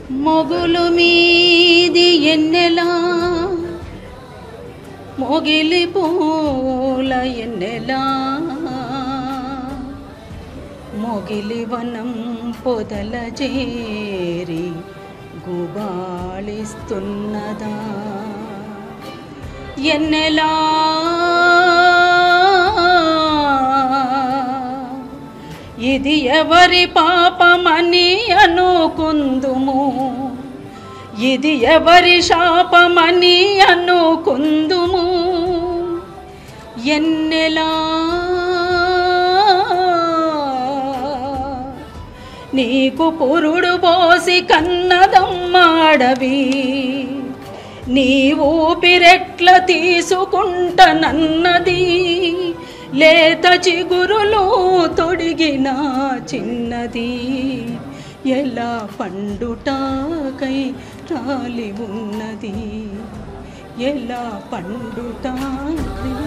మొగులు మీది ఎన్నెలా మొగిలి పూల ఎన్నెలా మొగిలి వనం పొదల చేరి గుబాళిస్తున్నదా ఎన్నెలా ఇది ఎవరి పాపమని అనుకుందుము ఇది ఎవరి శాపమని అనుకుందుము ఎన్నెలా నీకు పురుడు పోసి కన్నదమ్మాడవి నీ ఊపిరెట్ల తీసుకుంటనన్నది లేత చిగురులు తొడిగిన చిన్నది ఎలా పండుటాకై రాలి ఉన్నది ఎలా పండుటాకై